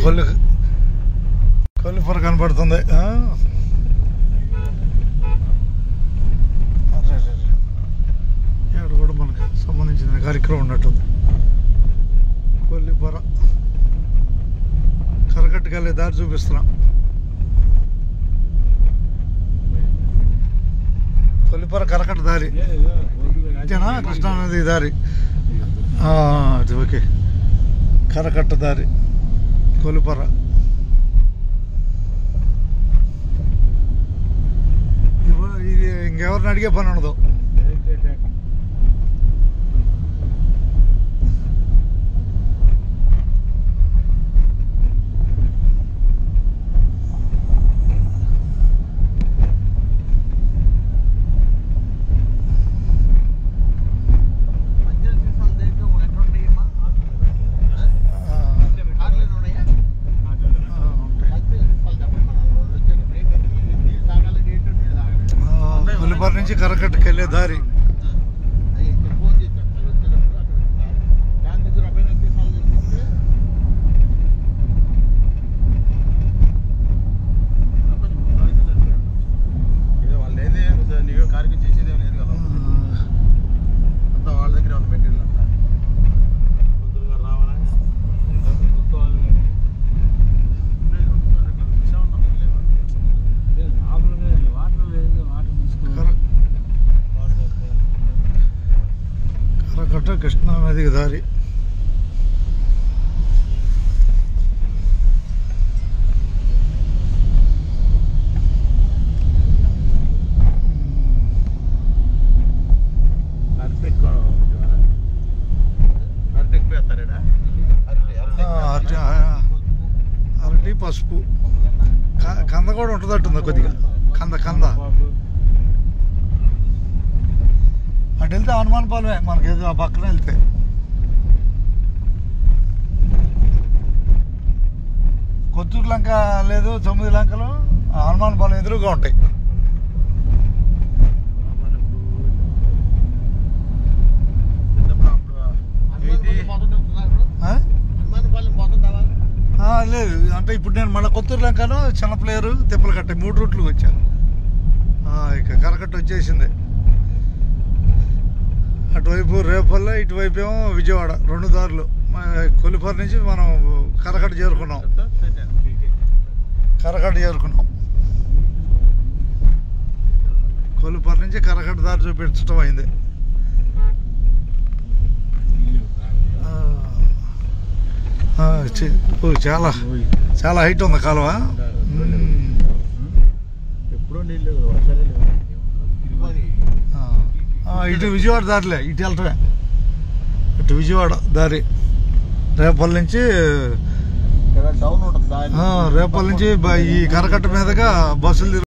కొల్లి కొల్లిపుర కనపడుతుంది ఆ? అరే, అరే, అరే. ఇక్కడ కూడా మనకి సంబంధించిన కార్యక్రమం ఉన్నట్టుంది కొల్లిపుర కరకట్టుకు వెళ్ళే దారి చూపిస్తున్నాం కొల్లిపుర కరకట్ట దారి ఇదేనా కృష్ణానది దారి ఆ, అది ఓకే కరకట్ట దారి కొలిపర ఇవ్వ- ఇది ఇంకెవరిని అడిగే పని ఉండదు ఆ, ఆ, ఉంటాయి. ఆ, కొలిపర నుంచి కరకట్టకి వెళ్ళే దారి వాళ్ళు ఏదే నీవే కార్యక్రమం చేసేదేం లేదు కదా ఆ, అంతా వాళ్ళ దగ్గర ఉంది మెటీరియల్ అంతా పొద్దుగా రావాలా కర- కరకట్ట కృష్ణానది దారి ఆ, అరటి ఆ, అరటి పసుపు క- కంద కూడా ఉంటుందట్టుంది కొద్దిగా కంద కంద అటు వెళ్తే హనుమానపాలమే మనకి ఏదో ఆ పక్కన వెళ్తే కొత్తూరు లంక లేదు తొమ్మిది లంకలు ఆ హనుమానపాలెం ఎదురుగా ఉంటాయి ఆ? ఆ, లేదు అంటే ఇప్పుడు నేను మళ్ళీ కొత్తూరు లంకను చిన్నప్లేరు తిప్పలకట్ట మూడు రూట్లు వచ్చాను ఆ, ఇక కరకట్ట వచ్చేసింది అటువైపు రేపల్ల ఇటువైపు ఏమో విజయవాడ రెండు దారులు మా కొలిపర్ నుంచి మనం కరకట్ట చేరుకున్నాం కరకట్ట చేరుకున్నాం కొలిపర్ నుంచి కరకట్ట దారి చూపించడం అయింది ఆ, ఆ, చి- ఓ, చాలా చాలా హైట్ ఉంది కాలువ మ్మ్. ఎప్పుడో నీళ్ళు వర్షాలే లేవు ఆ, ఆ, ఇటు విజయవాడ దారిలే ఇటు వెళ్ళటమే ఇటు విజయవాడ దారి రేపల్ నుంచి డౌన్ ఉంటుంది దారి ఆ, రేపల్ నుంచి బ- ఈ కరకట్ట మీదుగా బస్సులు తిరుగు